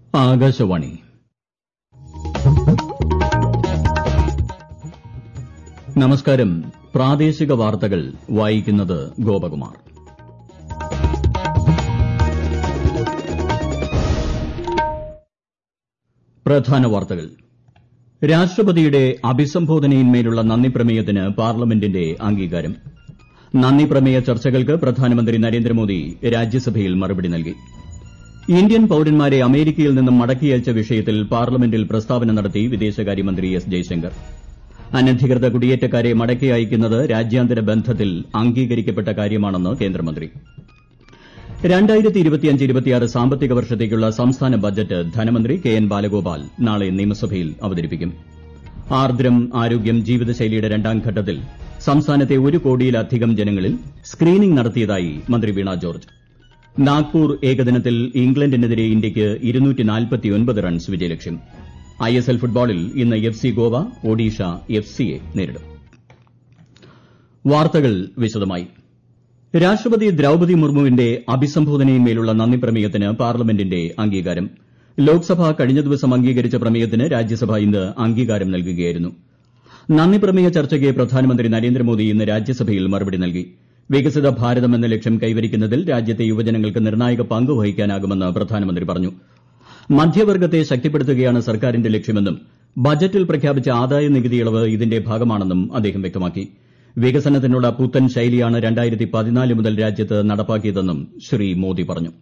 ആകാശവാണി നമസ്കാരം പ്രാദേശിക വാർത്തകൾ വായിക്കുന്നത് ഗോപകുമാർ പ്രധാന വാർത്തകൾ രാഷ്ട്രപതിയുടെ അഭിസംബോധനയിന്മേലുള്ള നന്ദിപ്രമേയത്തിന് പാർലമെന്റിന്റെ അംഗീകാരം നന്ദിപ്രമേയ ചർച്ചകൾക്ക് പ്രധാനമന്ത്രി നരേന്ദ്രമോദി രാജ്യസഭയിൽ മറുപടി നൽകി ഇന്ത്യൻ പൌരന്മാരെ അമേരിക്കയിൽ നിന്നും മടക്കി അയച്ച വിഷയത്തിൽ പാർലമെന്റിൽ പ്രസ്താവന നടത്തി വിദേശകാര്യമന്ത്രി എസ് ജയശങ്കർ അനധികൃത കുടിയേറ്റക്കാരെ മടക്കി അയക്കുന്നത് രാജ്യാന്തര ബന്ധത്തിൽ അംഗീകരിക്കപ്പെട്ട കാര്യമാണെന്ന് കേന്ദ്രമന്ത്രി സാമ്പത്തിക വർഷത്തേക്കുള്ള സംസ്ഥാന ബജറ്റ് ധനമന്ത്രി കെ എൻ ബാലഗോപാൽ നാളെ നിയമസഭയിൽ അവതരിപ്പിക്കും ആർദ്രം ആരോഗ്യം ജീവിതശൈലിയുടെ രണ്ടാം ഘട്ടത്തിൽ സംസ്ഥാനത്തെ ഒരു കോടിയിലധികം ജനങ്ങളിൽ സ്ക്രീനിംഗ് നടത്തിയതായി മന്ത്രി വീണ ജോർജ് നാഗ്പൂർ ഏകദിനത്തിൽ ഇംഗ്ലണ്ടിനെതിരെ ഇന്ത്യയ്ക്ക് റൺസ് വിജയലക്ഷ്യം ഐഎസ്എൽ ഫുട്ബോളിൽ ഇന്ന് F C Goa Odisha F സിയെ നേരിടും വാർത്തകൾ വിശദമായി രാഷ്ട്രപതി ദ്രൌപതി മുർമുവിന്റെ അഭിസംബോധനയിന്മേലുള്ള നന്ദിപ്രമേയത്തിന് പാർലമെന്റിന്റെ അംഗീകാരം ലോക്സഭ കഴിഞ്ഞ ദിവസം അംഗീകരിച്ച പ്രമേയത്തിന് രാജ്യസഭ ഇന്ന് അംഗീകാരം നൽകുകയായിരുന്നു നന്ദിപ്രമേയ ചർച്ചയ്ക്ക് പ്രധാനമന്ത്രി നരേന്ദ്രമോദി ഇന്ന് രാജ്യസഭയിൽ മറുപടി നൽകി വികസിത ഭാരതം എന്ന ലക്ഷ്യം കൈവരിക്കുന്നതിൽ രാജ്യത്തെ യുവജനങ്ങൾക്ക് നിർണ്ണായക പങ്ക് വഹിക്കാനാകുമെന്ന് പ്രധാനമന്ത്രി പറഞ്ഞു മധ്യവർഗ്ഗത്തെ ശക്തിപ്പെടുത്തുകയാണ് സർക്കാരിന്റെ ലക്ഷ്യമെന്നും ബജറ്റിൽ പ്രഖ്യാപിച്ച ആദായ നികുതി ഇളവ് ഇതിന്റെ ഭാഗമാണെന്നും അദ്ദേഹം വ്യക്തമാക്കി വികസനത്തിനുള്ള പുത്തൻ ശൈലിയാണ് മുതൽ രാജ്യത്ത് നടപ്പാക്കിയതെന്നും ശ്രീ മോദി പറഞ്ഞു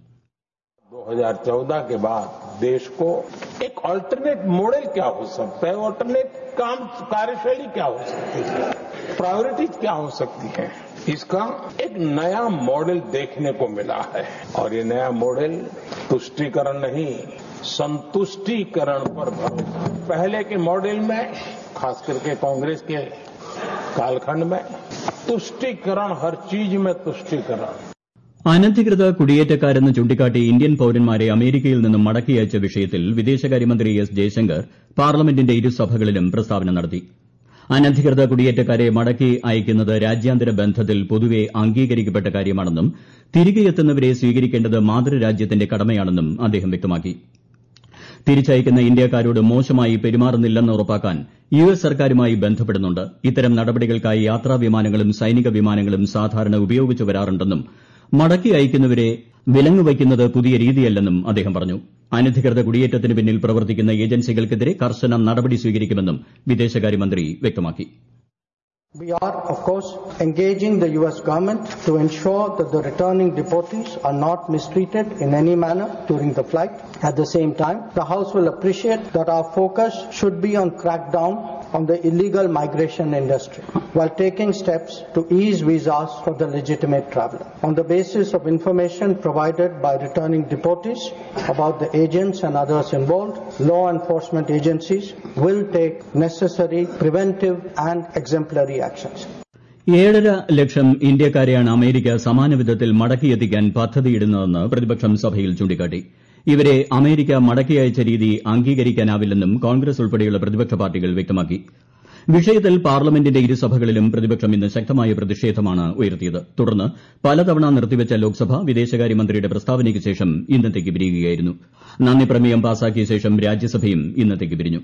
2014 के बाद देश को एक अल्टरनेट मॉडल क्या हो सकता है अल्टरनेट काम कार्यशैली क्या हो सकती है प्रायोरिटीज क्या हो सकती है इसका एक नया मॉडल देखने को मिला है और ये नया मॉडल तुष्टीकरण नहीं संतुष्टीकरण पर भरोसा पहले के मॉडल में खास करके कांग्रेस के कालखंड में तुष्टीकरण हर चीज में तुष्टीकरण അനധികൃത കുടിയേറ്റക്കാരെന്ന് ചൂണ്ടിക്കാട്ടി ഇന്ത്യൻ പൌരന്മാരെ അമേരിക്കയിൽ നിന്നും മടക്കി അയച്ച വിഷയത്തിൽ വിദേശകാര്യമന്ത്രി എസ് ജയശങ്കർ പാർലമെന്റിന്റെ ഇരുസഭകളിലും പ്രസ്താവന നടത്തി അനധികൃത കുടിയേറ്റക്കാരെ മടക്കി അയക്കുന്നത് രാജ്യാന്തര ബന്ധത്തിൽ പൊതുവെ അംഗീകരിക്കപ്പെട്ട കാര്യമാണെന്നും തിരികെ എത്തുന്നവരെ സ്വീകരിക്കേണ്ടത് മാതൃരാജ്യത്തിന്റെ കടമയാണെന്നും അദ്ദേഹം വ്യക്തമാക്കി തിരിച്ചയക്കുന്ന ഇന്ത്യക്കാരോട് മോശമായി പെരുമാറുന്നില്ലെന്ന് ഉറപ്പാക്കാൻ യു എസ് സർക്കാരുമായി ബന്ധപ്പെടുന്നുണ്ട് ഇത്തരം നടപടികൾക്കായി യാത്രാ വിമാനങ്ങളും സൈനിക വിമാനങ്ങളും സാധാരണ ഉപയോഗിച്ചു വരാറുണ്ടെന്നും മടക്കി അയക്കുന്നവരെ വിലങ്ങുവയ്ക്കുന്നത് പുതിയ രീതിയല്ലെന്നും അദ്ദേഹം പറഞ്ഞു അനധികൃത കുടിയേറ്റത്തിന് പിന്നിൽ പ്രവർത്തിക്കുന്ന ഏജൻസികൾക്കെതിരെ കർശന നടപടി സ്വീകരിക്കുമെന്നും വിദേശകാര്യമന്ത്രി വ്യക്തമാക്കി We are, of course, engaging the U.S. government to ensure that the returning deportees are not mistreated in any manner during the flight. At the same time, the House will appreciate that our focus should be on crackdown on the illegal migration industry while taking steps to ease visas for the legitimate traveler. On the basis of information provided by returning deportees about the agents and others involved, law enforcement agencies will take necessary preventive and exemplary actions. ഏഴര ലക്ഷം ഇന്ത്യക്കാരെയാണ് America സമാന വിധത്തിൽ മടക്കിയെത്തിക്കാൻ പദ്ധതിയിടുന്നതെന്ന് പ്രതിപക്ഷം സഭയിൽ ചൂണ്ടിക്കാട്ടി ഇവരെ America മടക്കി അയച്ച രീതി അംഗീകരിക്കാനാവില്ലെന്നും കോൺഗ്രസ് ഉൾപ്പെടെയുള്ള പ്രതിപക്ഷ പാർട്ടികൾ വ്യക്തമാക്കി വിഷയത്തിൽ പാർലമെന്റിന്റെ ഇരുസഭകളിലും പ്രതിപക്ഷം ഇന്ന് ശക്തമായ പ്രതിഷേധമാണ് ഉയർത്തിയത് തുടർന്ന് പലതവണ നിർത്തിവച്ച ലോക്സഭ വിദേശകാര്യമന്ത്രിയുടെ പ്രസ്താവനയ്ക്ക് ശേഷം ഇന്നത്തേക്ക് പിരിയുകയായിരുന്നു നന്ദിപ്രമേയം പാസാക്കിയ ശേഷം രാജ്യസഭയും ഇന്നത്തേക്ക് പിരിഞ്ഞു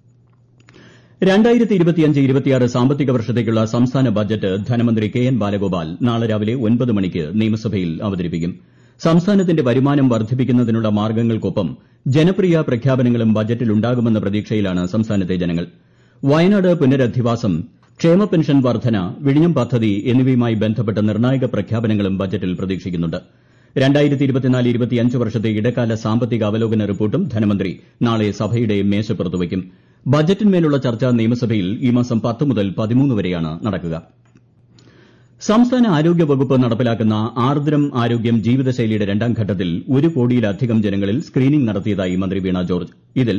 സാമ്പത്തിക വർഷത്തേക്കുള്ള സംസ്ഥാന ബജറ്റ് ധനമന്ത്രി കെ എൻ ബാലഗോപാൽ നാളെ രാവിലെ ഒൻപത് മണിക്ക് നിയമസഭയിൽ അവതരിപ്പിക്കും സംസ്ഥാനത്തിന്റെ വരുമാനം വർദ്ധിപ്പിക്കുന്നതിനുള്ള മാർഗ്ഗങ്ങൾക്കൊപ്പം ജനപ്രിയ പ്രഖ്യാപനങ്ങളും ബജറ്റിൽ ഉണ്ടാകുമെന്ന പ്രതീക്ഷയിലാണ് സംസ്ഥാനത്തെ ജനങ്ങൾ വയനാട് പുനരധിവാസം ക്ഷേമ പെൻഷൻ വർദ്ധന വിഴിഞ്ഞം പദ്ധതി എന്നിവയുമായി ബന്ധപ്പെട്ട നിർണ്ണായക പ്രഖ്യാപനങ്ങളും ബജറ്റിൽ പ്രതീക്ഷിക്കുന്നുണ്ട് വർഷത്തെ ഇടക്കാല സാമ്പത്തിക അവലോകന റിപ്പോർട്ടും ധനമന്ത്രി നാളെ സഭയുടെ മേശപ്പുറത്ത് വയ്ക്കും ബജറ്റിന്മേലുള്ള ചർച്ച നിയമസഭയിൽ ഈ മാസം പത്ത് മുതൽ പതിമൂന്ന് വരെയാണ് നടക്കുക സംസ്ഥാന ആരോഗ്യ വകുപ്പ് നടപ്പിലാക്കുന്ന ആർദ്രം ആരോഗ്യം ജീവിതശൈലിയുടെ രണ്ടാം ഘട്ടത്തിൽ ഒരു കോടിയിലധികം ജനങ്ങളിൽ സ്ക്രീനിംഗ് നടത്തിയതായി മന്ത്രി വീണ ജോർജ് ഇതിൽ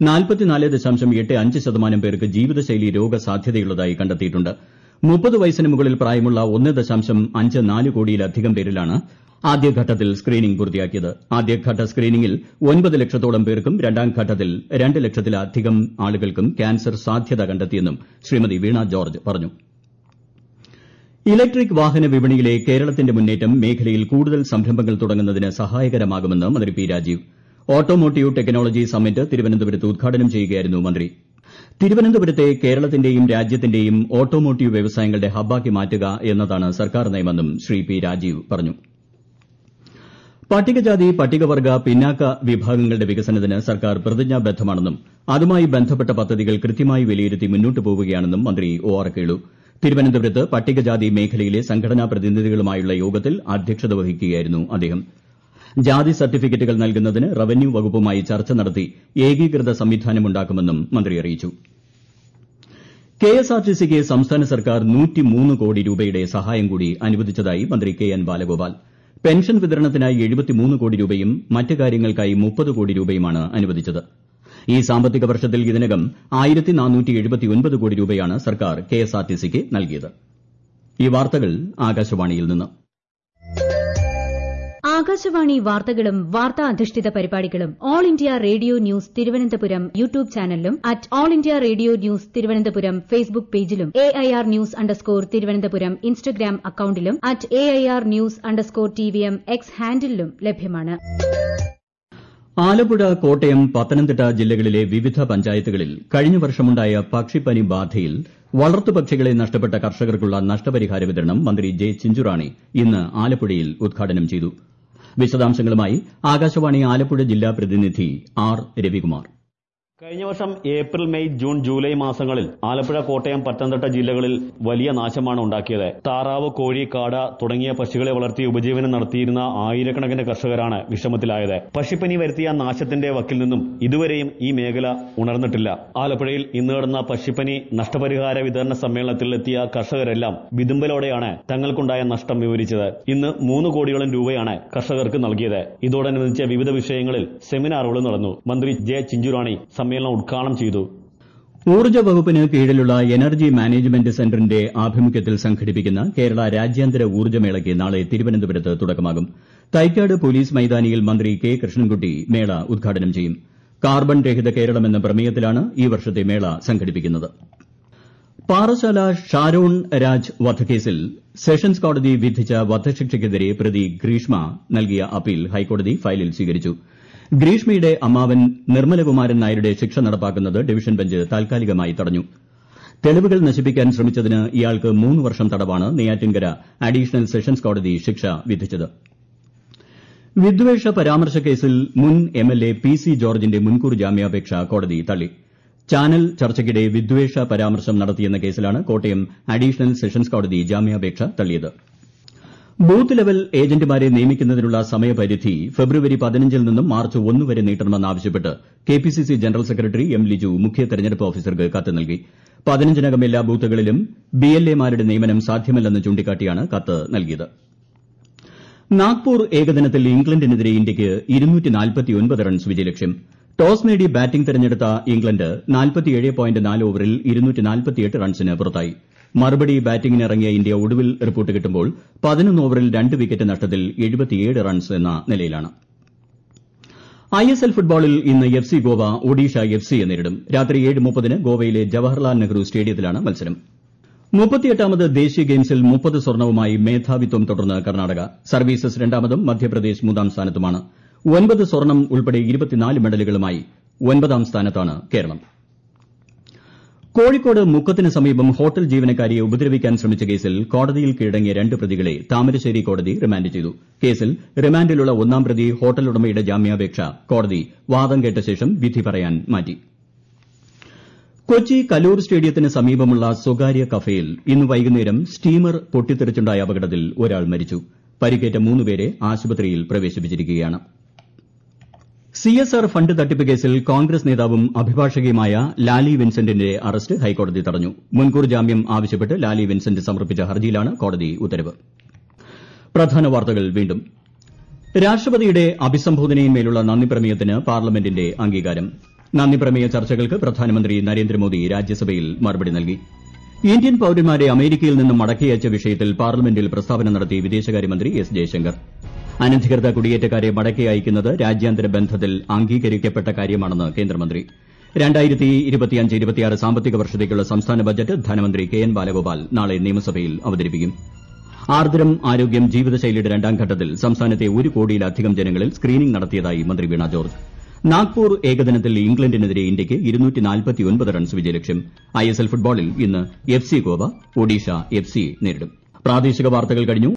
ശതമാനം പേർക്ക് ജീവിതശൈലി രോഗസാധ്യതയുള്ളതായി കണ്ടെത്തിയിട്ടുണ്ട് മുപ്പത് വയസ്സിന് മുകളിൽ പ്രായമുള്ള ഒന്ന് ദശാംശം അഞ്ച് നാല് കോടിയിലധികം പേരിലാണ് ആദ്യഘട്ടത്തിൽ സ്ക്രീനിംഗ് പൂർത്തിയാക്കിയത് ആദ്യഘട്ട സ്ക്രീനിംഗിൽ ഒൻപത് ലക്ഷത്തോളം പേർക്കും രണ്ടാം ഘട്ടത്തിൽ രണ്ട് ലക്ഷത്തിലധികം ആളുകൾക്കും ക്യാൻസർ സാധ്യത കണ്ടെത്തിയെന്നും ശ്രീമതി വീണ ജോർജ് പറഞ്ഞു ഇലക്ട്രിക് വാഹന വിപണിയിലെ കേരളത്തിന്റെ മുന്നേറ്റം മേഖലയിൽ കൂടുതൽ സംരംഭങ്ങൾ തുടങ്ങുന്നതിന് സഹായകരമാകുമെന്ന് മന്ത്രി P Rajeev automotive technology summit തിരുവനന്തപുരത്ത് ഉദ്ഘാടനം ചെയ്യുകയായിരുന്നു മന്ത്രി തിരുവനന്തപുരത്തെ കേരളത്തിന്റെയും രാജ്യത്തിന്റെയും ഓട്ടോമോട്ടീവ് വ്യവസായങ്ങളുടെ ഹബ്ബാക്കി മാറ്റുക എന്നതാണ് സർക്കാർ നയമെന്നും ശ്രീ പി രാജീവ് പറഞ്ഞു പട്ടികജാതി പട്ടികവർഗ പിന്നാക്ക വിഭാഗങ്ങളുടെ വികസനത്തിന് സർക്കാർ പ്രതിജ്ഞാബദ്ധമാണെന്നും അതുമായി ബന്ധപ്പെട്ട പദ്ധതികൾ കൃത്യമായി വിലയിരുത്തി മുന്നോട്ട് പോവുകയാണെന്നും മന്ത്രി ഒ ആർ കേളു തിരുവനന്തപുരത്ത് പട്ടികജാതി മേഖലയിലെ സംഘടനാ പ്രതിനിധികളുമായുള്ള യോഗത്തിൽ അധ്യക്ഷത വഹിക്കുകയായിരുന്നു അദ്ദേഹം ജാതി സർട്ടിഫിക്കറ്റുകൾ നൽകുന്നതിന് റവന്യൂ വകുപ്പുമായി ചർച്ച നടത്തി ഏകീകൃത സംവിധാനമുണ്ടാക്കുമെന്നും മന്ത്രി അറിയിച്ചു കെഎസ്ആർടിസിക്ക് സംസ്ഥാന സർക്കാർ കോടി രൂപയുടെ സഹായം കൂടി അനുവദിച്ചതായി മന്ത്രി കെ എൻ ബാലഗോപാൽ പെൻഷൻ വിതരണത്തിനായി കോടി രൂപയും മറ്റ് കാര്യങ്ങൾക്കായി മുപ്പത് കോടി രൂപയുമാണ് അനുവദിച്ചത് ഈ സാമ്പത്തിക വർഷത്തിൽ ഇതിനകം കോടി രൂപയാണ് സർക്കാർ കെഎസ്ആർടിസിക്ക് നൽകിയത് ഈ വാർത്തകൾ ആകാശവാണിയിൽ നിന്ന് ആകാശവാണി വാർത്തകളും വാർത്താ അധിഷ്ഠിത പരിപാടികളും All India Radio news Thiruvananthapuram YouTube ചാനലിലും at All India Radio news Thiruvananthapuram Facebook പേജിലും A I R news underscore Thiruvananthapuram Instagram അക്കൌണ്ടിലും at A I R news underscore T V M X ഹാൻഡിലും ലഭ്യമാണ് ആലപ്പുഴ കോട്ടയം പത്തനംതിട്ട ജില്ലകളിലെ വിവിധ പഞ്ചായത്തുകളിൽ കഴിഞ്ഞ വർഷമുണ്ടായ പക്ഷിപ്പനി ബാധയിൽ വളർത്തുപക്ഷികളെ നഷ്ടപ്പെട്ട കർഷകർക്കുള്ള നഷ്ടപരിഹാര വിതരണം മന്ത്രി ജെ ചിഞ്ചുറാണി ഇന്ന് ആലപ്പുഴയിൽ ഉദ്ഘാടനം ചെയ്തു വിശദാംശങ്ങളുമായി ആകാശവാണി ആലപ്പുഴ ജില്ലാ പ്രതിനിധി ആർ രവികുമാർ കഴിഞ്ഞ വർഷം ഏപ്രിൽ മെയ് ജൂൺ ജൂലൈ മാസങ്ങളിൽ ആലപ്പുഴ കോട്ടയം പത്തനംതിട്ട ജില്ലകളിൽ വലിയ നാശമാണ് ഉണ്ടാക്കിയത് താറാവ് കോഴി കാട തുടങ്ങിയ പക്ഷികളെ വളർത്തി ഉപജീവനം നടത്തിയിരുന്ന ആയിരക്കണക്കിന് കർഷകരാണ് വിഷമത്തിലായത് പക്ഷിപ്പനി വരുത്തിയ നാശത്തിന്റെ വക്കിൽ നിന്നും ഇതുവരെയും ഈ മേഖല ഉണർന്നിട്ടില്ല ആലപ്പുഴയിൽ ഇന്ന് നടന്ന പക്ഷിപ്പനി നഷ്ടപരിഹാര വിതരണ സമ്മേളനത്തിൽ എത്തിയ കർഷകരെല്ലാം വിതുമ്പലോടെയാണ് തങ്ങൾക്കുണ്ടായ നഷ്ടം വിവരിച്ചത് ഇന്ന് മൂന്ന് കോടിയോളം രൂപയാണ് കർഷകർക്ക് നൽകിയത് ഇതോടനുബന്ധിച്ച വിവിധ വിഷയങ്ങളിൽ സെമിനാറുകൾ നടന്നു മന്ത്രി ജെ ചിഞ്ചുറാണി സമ്മേളനം ഉദ്ഘാടനം ചെയ്തു ഊർജ്ജ വകുപ്പിന് കീഴിലുള്ള എനർജി മാനേജ്മെന്റ് സെന്ററിന്റെ ആഭിമുഖ്യത്തിൽ സംഘടിപ്പിക്കുന്ന കേരള രാജ്യാന്തര ഊർജ്ജമേളയ്ക്ക് നാളെ തിരുവനന്തപുരത്ത് തുടക്കമാകും തൈക്കാട് പോലീസ് മൈതാനിയിൽ മന്ത്രി കെ കൃഷ്ണൻകുട്ടി മേള ഉദ്ഘാടനം ചെയ്യും കാർബൺ രഹിത കേരളം എന്ന പ്രമേയത്തിലാണ് ഈ വർഷത്തെ മേള സംഘടിപ്പിക്കുന്നത് പാറശാല ഷാരോൺ രാജ് വധക്കേസിൽ സെഷൻസ് കോടതി വിധിച്ച വധശിക്ഷയ്ക്കെതിരെ പ്രതി ഗ്രീഷ്മ നൽകിയ അപ്പീൽ ഹൈക്കോടതി ഫയലിൽ സ്വീകരിച്ചു ഗ്രീഷ്മയുടെ അമ്മാവൻ നിർമ്മലകുമാരൻ നായരുടെ ശിക്ഷ നടപ്പാക്കുന്നത് ഡിവിഷൻ ബെഞ്ച് താൽക്കാലികമായി തടഞ്ഞു തെളിവുകൾ നശിപ്പിക്കാൻ ശ്രമിച്ചതിന് ഇയാൾക്ക് മൂന്ന് വർഷം തടവാണ് നെയ്യാറ്റിൻകര അഡീഷണൽ സെഷൻസ് കോടതി ശിക്ഷ വിധിച്ചത് വിദ്വേഷ പരാമർശ കേസിൽ മുൻ എംഎൽഎ പി സി ജോർജിന്റെ മുൻകൂർ ജാമ്യാപേക്ഷ കോടതി തള്ളി ചാനൽ ചർച്ചയ്ക്കിടെ വിദ്വേഷ പരാമർശം നടത്തിയെന്ന കേസിലാണ് കോട്ടയം അഡീഷണൽ സെഷൻസ് കോടതി ജാമ്യാപേക്ഷ തള്ളിയത് ബൂത്ത് ലെവൽ ഏജന്റുമാരെ നിയമിക്കുന്നതിനുള്ള സമയപരിധി ഫെബ്രുവരി പതിനഞ്ചിൽ നിന്നും മാർച്ച് ഒന്ന് വരെ നീട്ടണമെന്നാവശ്യപ്പെട്ട് KPCC general secretary M Liju മുഖ്യ തെരഞ്ഞെടുപ്പ് ഓഫീസർക്ക് കത്ത് നൽകി പതിനഞ്ചിനകം എല്ലാ ബൂത്തുകളിലും ബിഎൽഎമാരുടെ നിയമനം സാധ്യമല്ലെന്ന് ചൂണ്ടിക്കാട്ടിയാണ് കത്ത് നൽകിയത് നാഗ്പൂർ ഏകദിനത്തിൽ ഇംഗ്ലണ്ടിനെതിരെ ഇന്ത്യയ്ക്ക് റൺസ് വിജയലക്ഷ്യം ടോസ് നേടി ബാറ്റിംഗ് തെരഞ്ഞെടുത്ത ഇംഗ്ലണ്ട് ഓവറിൽ റൺസിന് പുറത്തായി മറുപടി ബാറ്റിംഗിനിറങ്ങിയ ഇന്ത്യ ഒടുവിൽ റിപ്പോർട്ട് കിട്ടുമ്പോൾ പതിനൊന്ന് ഓവറിൽ രണ്ട് വിക്കറ്റ് നഷ്ടത്തിൽ റൺസ് എന്ന നിലയിലാണ് ഐഎസ്എൽ ഫുട്ബോളിൽ ഇന്ന് F C Goa Odisha F സിയെ നേരിടും രാത്രി ഏഴ് മുപ്പതിന് ഗോവയിലെ ജവഹർലാൽ നെഹ്റു സ്റ്റേഡിയത്തിലാണ് മത്സരം മുപ്പത്തിയെട്ടാമത് ദേശീയ ഗെയിംസിൽ മുപ്പത് സ്വർണവുമായി മേധാവിത്വം തുടർന്ന് കർണാടക സർവീസസ് രണ്ടാമതും മധ്യപ്രദേശ് മൂന്നാം സ്ഥാനത്തുമാണ് ഒൻപത് സ്വർണം ഉൾപ്പെടെ ഇരുപത്തിനാല് മെഡലുകളുമായി ഒൻപതാം സ്ഥാനത്താണ് കേരളം കോഴിക്കോട് മുക്കത്തിന് സമീപം ഹോട്ടൽ ജീവനക്കാരിയെ ഉപദ്രവിക്കാൻ ശ്രമിച്ച കേസിൽ കോടതിയിൽ കീഴടങ്ങിയ രണ്ട് പ്രതികളെ താമരശ്ശേരി കോടതി റിമാൻഡ് ചെയ്തു കേസിൽ റിമാൻഡിലുള്ള ഒന്നാം പ്രതി ഹോട്ടൽ ഉടമയുടെ ജാമ്യാപേക്ഷ കോടതി വാദം കേട്ട ശേഷം വിധി പറയാൻ മാറ്റി കൊച്ചി കലൂർ സ്റ്റേഡിയത്തിന് സമീപമുള്ള സ്വകാര്യ കഫേയിൽ ഇന്ന് വൈകുന്നേരം സ്റ്റീമർ പൊട്ടിത്തെറിച്ചുണ്ടായ അപകടത്തിൽ ഒരാൾ മരിച്ചു പരിക്കേറ്റ മൂന്നുപേരെ ആശുപത്രിയിൽ പ്രവേശിപ്പിച്ചിരിക്കുകയാണ് സിഎസ്ആർ ഫണ്ട് തട്ടിപ്പ് കേസിൽ കോൺഗ്രസ് നേതാവും അഭിഭാഷകയുമായ ലാലി വിൻസെന്റിന്റെ അറസ്റ്റ് ഹൈക്കോടതി തടഞ്ഞു മുൻകൂർ ജാമ്യം ആവശ്യപ്പെട്ട് ലാലി വിൻസെന്റ് സമർപ്പിച്ച ഹർജിയിലാണ് കോടതി ഉത്തരവ് പ്രധാന വാർത്തകൾ വീണ്ടും രാഷ്ട്രപതിയുടെ അഭിസംബോധനയിന്മേലുള്ള നന്ദി പ്രമേയത്തിന് പാർലമെന്റിന്റെ അംഗീകാരം നന്ദി പ്രമേയ ചർച്ചകൾക്ക് പ്രധാനമന്ത്രി നരേന്ദ്രമോദി രാജ്യസഭയിൽ മറുപടി നൽകി ഇന്ത്യൻ പൌരന്മാരെ അമേരിക്കയിൽ നിന്നും മടക്കിയയച്ച വിഷയത്തിൽ പാർലമെന്റിൽ പ്രസ്താവന നടത്തി വിദേശകാര്യമന്ത്രി എസ് ജയശങ്കർ അനധികൃത കുടിയേറ്റക്കാരെ മടക്കി അയക്കുന്നത് രാജ്യാന്തര ബന്ധത്തിൽ അംഗീകരിക്കപ്പെട്ട കാര്യമാണെന്ന് കേന്ദ്രമന്ത്രി സാമ്പത്തിക വർഷത്തേക്കുള്ള സംസ്ഥാന ബജറ്റ് ധനമന്ത്രി കെ എൻ ബാലഗോപാൽ നാളെ നിയമസഭയിൽ അവതരിപ്പിക്കും ആർദ്രം ആരോഗ്യം ജീവിതശൈലിയുടെ രണ്ടാം ഘട്ടത്തിൽ സംസ്ഥാനത്തെ ഒരു കോടിയിലധികം ജനങ്ങളിൽ സ്ക്രീനിംഗ് നടത്തിയതായി മന്ത്രി വീണ ജോർജ് നാഗ്പൂർ ഏകദിനത്തിൽ ഇംഗ്ലണ്ടിനെതിരെ ഇന്ത്യയ്ക്ക് റൺസ് വിജയലക്ഷ്യം ഐഎസ്എൽ ഫുട്ബോളിൽ ഇന്ന് F C Goa Odisha F സിയെ നേരിടും പ്രാദേശിക വാർത്തകൾ കഴിഞ്ഞു